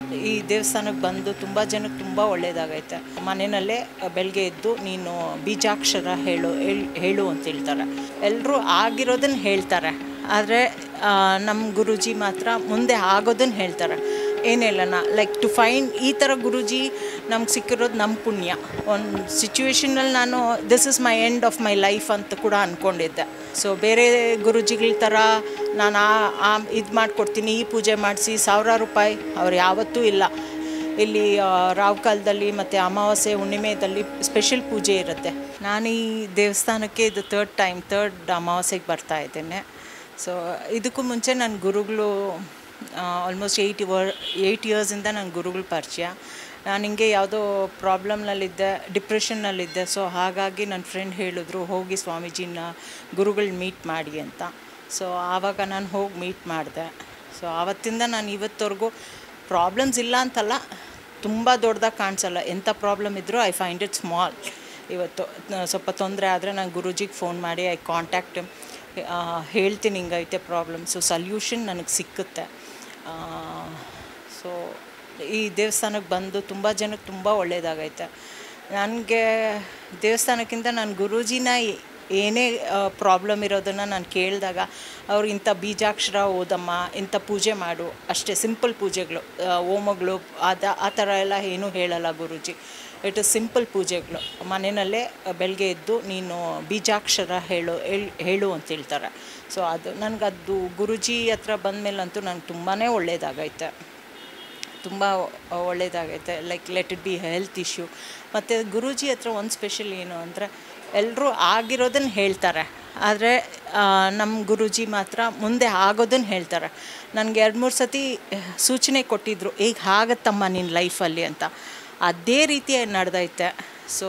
ಈ ದೇವಸ್ಥಾನಕ್ಕೆ ಬಂದು ತುಂಬ ಜನಕ್ಕೆ ತುಂಬ ಒಳ್ಳೇದಾಗೈತೆ ಮನೆಯಲ್ಲೇ ಬೆಳಗ್ಗೆ ಎದ್ದು ನೀನು ಬೀಜಾಕ್ಷರ ಹೇಳು ಹೇಳ್- ಹೇಳು ಅಂತ ಹೇಳ್ತಾರೆ ಎಲ್ಲರೂ ಆಗಿರೋದನ್ನ ಹೇಳ್ತಾರೆ ಆದರೆ ನಮ್ಮ ಗುರುಜಿ ಮಾತ್ರ ಮುಂದೆ ಆಗೋದನ್ನ ಹೇಳ್ತಾರೆ ಏನಿಲ್ಲನ ಲೈಕ್ ಟು ಫೈಂಡ್ ಈ ಥರ ಗುರುಜಿ ನಮ್ಗೆ ಸಿಕ್ಕಿರೋದು ನಮ್ಮ ಪುಣ್ಯ ಒಂದು ಸಿಚುವೇಶನಲ್ಲಿ ನಾನು this is my end of my life ಅಂತ ಕೂಡ ಅಂದ್ಕೊಂಡಿದ್ದೆ ಸೊ ಬೇರೆ ಗುರುಜಿಗಳ ಥರ ನಾನು ಆ ಇದು ಮಾಡಿಕೊಡ್ತೀನಿ ಈ ಪೂಜೆ ಮಾಡಿಸಿ ಸಾವಿರಾರು ರೂಪಾಯಿ ಅವ್ರು ಯಾವತ್ತೂ ಇಲ್ಲ ಇಲ್ಲಿ ಆ, ರಾವ್ ಕಾಲದಲ್ಲಿ ಮತ್ತು ಅಮಾವಾಸ್ಯೆ ಹುಣ್ಣಿಮೆದಲ್ಲಿ ಸ್ಪೆಷಲ್ ಪೂಜೆ ಇರುತ್ತೆ ನಾನು ಈ ದೇವಸ್ಥಾನಕ್ಕೆ ಇದು ತರ್ಡ್ ಟೈಮ್ ತರ್ಡ್ ಅಮಾವಾಸ್ಯೆಗೆ ಬರ್ತಾ ಇದ್ದೇನೆ ಸೊ ಇದಕ್ಕೂ ಮುಂಚೆ ನನ್ನ ಗುರುಗಳು ಆಲ್ಮೋಸ್ಟ್ ಏಯ್ಟ್ ವರ್ ಏಯ್ಟ್ ಇಯರ್ಸಿಂದ ನನ್ನ ಗುರುಗಳು ಪರಿಚಯ ನಾನು ಹಿಂಗೆ ಯಾವುದೋ ಪ್ರಾಬ್ಲಮ್ನಲ್ಲಿದ್ದೆ ಡಿಪ್ರೆಷನ್ನಲ್ಲಿದ್ದೆ ಸೊ ಹಾಗಾಗಿ ನನ್ನ ಫ್ರೆಂಡ್ ಹೇಳಿದ್ರು ಹೋಗಿ ಸ್ವಾಮೀಜಿನ ಗುರುಗಳನ್ನ ಮೀಟ್ ಮಾಡಿ ಅಂತ ಸೊ ಆವಾಗ ನಾನು ಹೋಗಿ ಮೀಟ್ ಮಾಡಿದೆ ಸೊ ಆವತ್ತಿಂದ ನಾನು ಇವತ್ತವರೆಗೂ ಪ್ರಾಬ್ಲಮ್ಸ್ ಇಲ್ಲ ಅಂತಲ್ಲ ತುಂಬ ದೊಡ್ಡದಾಗಿ ಕಾಣಿಸಲ್ಲ ಎಂಥ ಪ್ರಾಬ್ಲಮ್ ಇದ್ದರೂ ಐ ಫೈಂಡ್ ಇಟ್ ಸ್ಮಾಲ್ ಇವತ್ತು ನ- ಸ್ವಲ್ಪ ತೊಂದರೆ ಆದರೆ ನಾನು ಗುರೂಜಿಗೆ ಫೋನ್ ಮಾಡಿ ಐ ಕಾಂಟ್ಯಾಕ್ಟ್ ಹೇಳ್ತೀನಿ ಹಿಂಗೈತೆ ಪ್ರಾಬ್ಲಮ್ ಸೊ ಸಲ್ಯೂಷನ್ ನನಗೆ ಸಿಕ್ಕುತ್ತೆ ಸೊ ಈ ದೇವಸ್ಥಾನಕ್ಕೆ ಬಂದು ತುಂಬ ಜನಕ್ಕೆ ತುಂಬ ಒಳ್ಳೇದಾಗೈತೆ ನನಗೆ ದೇವಸ್ಥಾನಕ್ಕಿಂತ ನಾನು ಗುರೂಜಿನ ಏ- ಏನೇ ಪ್ರಾಬ್ಲಮ್ ಇರೋದನ್ನು ನಾನು ಕೇಳಿದಾಗ ಅವ್ರು ಇಂಥ ಬೀಜಾಕ್ಷರ ಓದಮ್ಮ ಇಂಥ ಪೂಜೆ ಮಾಡು ಅಷ್ಟೇ ಸಿಂಪಲ್ ಪೂಜೆಗಳು ಆ, ಹೋಮಗಳು ಅದ ಆ ಥರ ಎಲ್ಲ ಏನೂ ಹೇಳಲ್ಲ ಗುರೂಜಿ ಇಟ್ ಇಸ್ ಸಿಂಪಲ್ ಪೂಜೆಗಳು ಮನೆಯಲ್ಲೇ ಬೆಳಗ್ಗೆ ಎದ್ದು ನೀನು ಬೀಜಾಕ್ಷರ ಹೇಳು ಹೇಳ್- ಹೇಳು ಅಂತ ಹೇಳ್ತಾರೆ ಸೊ ಅದು ನನಗದು ಗುರೂಜಿ ಹತ್ರ ಬಂದಮೇಲಂತೂ ನಂಗೆ ತುಂಬಾ ಒಳ್ಳೇದಾಗೈತೆ ತುಂಬ ಒಳ್ಳೇದಾಗೈತೆ like let it be health issue ಮತ್ತು ಗುರೂಜಿ ಹತ್ರ ಒಂದು ಸ್ಪೆಷಲ್ ಏನು ಅಂದರೆ ಎಲ್ಲರೂ ಆಗಿರೋದನ್ನ ಹೇಳ್ತಾರೆ ಆದರೆ ನಮ್ಮ ಗುರೂಜಿ ಮಾತ್ರ ಮುಂದೆ ಆಗೋದನ್ನ ಹೇಳ್ತಾರೆ ನನಗೆ ಎರಡು ಮೂರು ಸತಿ ಸೂಚನೆ ಕೊಟ್ಟಿದ್ದರು ಈಗ ಆಗತ್ತಮ್ಮ ನಿನ್ನ ಲೈಫಲ್ಲಿ ಅಂತ ಅದೇ ರೀತಿ ನಡೆದೈತೆ ಸೊ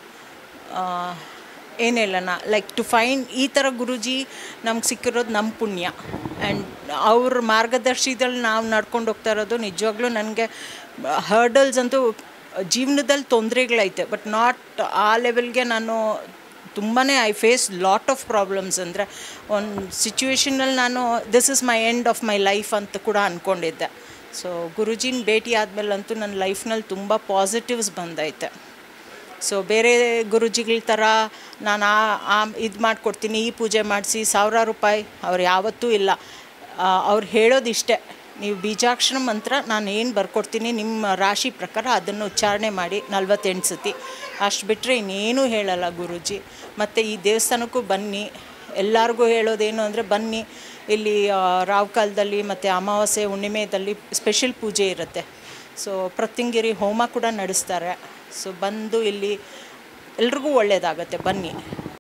ಏನಿಲ್ಲನ ಲೈಕ್ ಟು ಫೈಂಡ್ ಈ ಥರ ಗುರೂಜಿ ನಮ್ಗೆ ಸಿಕ್ಕಿರೋದು ನಮ್ಮ ಪುಣ್ಯ ಆ್ಯಂಡ್ ಅವ್ರ ಮಾರ್ಗದರ್ಶಿದಲ್ಲಿ ನಾವು ನಡ್ಕೊಂಡು ಹೋಗ್ತಾ ಇರೋದು ನಿಜವಾಗ್ಲೂ ನನಗೆ ಹರ್ಡಲ್ಸ್ ಅಂತೂ ಜೀವನದಲ್ಲಿ ತೊಂದರೆಗಳೈತೆ ಬಟ್ ನಾಟ್ ಆ ಲೆವೆಲ್ಗೆ ನಾನು ತುಂಬಾ I face lot of problems ಅಂದರೆ ಒಂದು ಸಿಚುವೇಶನಲ್ಲಿ ನಾನು this is my end of my life ಅಂತ ಕೂಡ ಅಂದ್ಕೊಂಡಿದ್ದೆ ಸೊ ಗುರುಜಿನ ಭೇಟಿ ಆದಮೇಲಂತೂ ನನ್ನ ಲೈಫ್ನಲ್ಲಿ ತುಂಬ ಪಾಸಿಟಿವ್ಸ್ ಬಂದೈತೆ ಸೊ ಬೇರೆ ಗುರುಜಿಗಳ ಥರ ನಾನು ಆ ಆ ಇದು ಮಾಡಿಕೊಡ್ತೀನಿ ಈ ಪೂಜೆ ಮಾಡಿಸಿ ಸಾವಿರಾರು ರೂಪಾಯಿ ಅವ್ರು ಯಾವತ್ತೂ ಇಲ್ಲ ಆ, ಅವ್ರು ಹೇಳೋದಿಷ್ಟೇ ನೀವು ಬೀಜಾಕ್ಷರ ಮಂತ್ರ ನಾನು ಏನು ಬರ್ಕೊಡ್ತೀನಿ ನಿಮ್ಮ ರಾಶಿ ಪ್ರಕಾರ ಅದನ್ನು ಉಚ್ಚಾರಣೆ ಮಾಡಿ ನಲ್ವತ್ತೆಂಟು ಸತಿ ಅಷ್ಟು ಬಿಟ್ಟರೆ ಇನ್ನೇನೂ ಹೇಳಲ್ಲ ಗುರೂಜಿ ಮತ್ತು ಈ ದೇವಸ್ಥಾನಕ್ಕೂ ಬನ್ನಿ ಎಲ್ಲರಿಗೂ ಹೇಳೋದೇನು ಅಂದರೆ ಬನ್ನಿ ಇಲ್ಲಿ ಆ, ರಾವ್ ಕಾಲದಲ್ಲಿ ಮತ್ತು ಅಮಾವಾಸ್ಯೆ ಹುಣ್ಣಿಮೆದಲ್ಲಿ ಸ್ಪೆಷಲ್ ಪೂಜೆ ಇರುತ್ತೆ ಸೊ ಪ್ರತ್ಯಂಗಿರಿ ಹೋಮ ಕೂಡ ನಡೆಸ್ತಾರೆ ಸೊ ಬಂದು ಇಲ್ಲಿ ಎಲ್ರಿಗೂ ಒಳ್ಳೆಯದಾಗತ್ತೆ ಬನ್ನಿ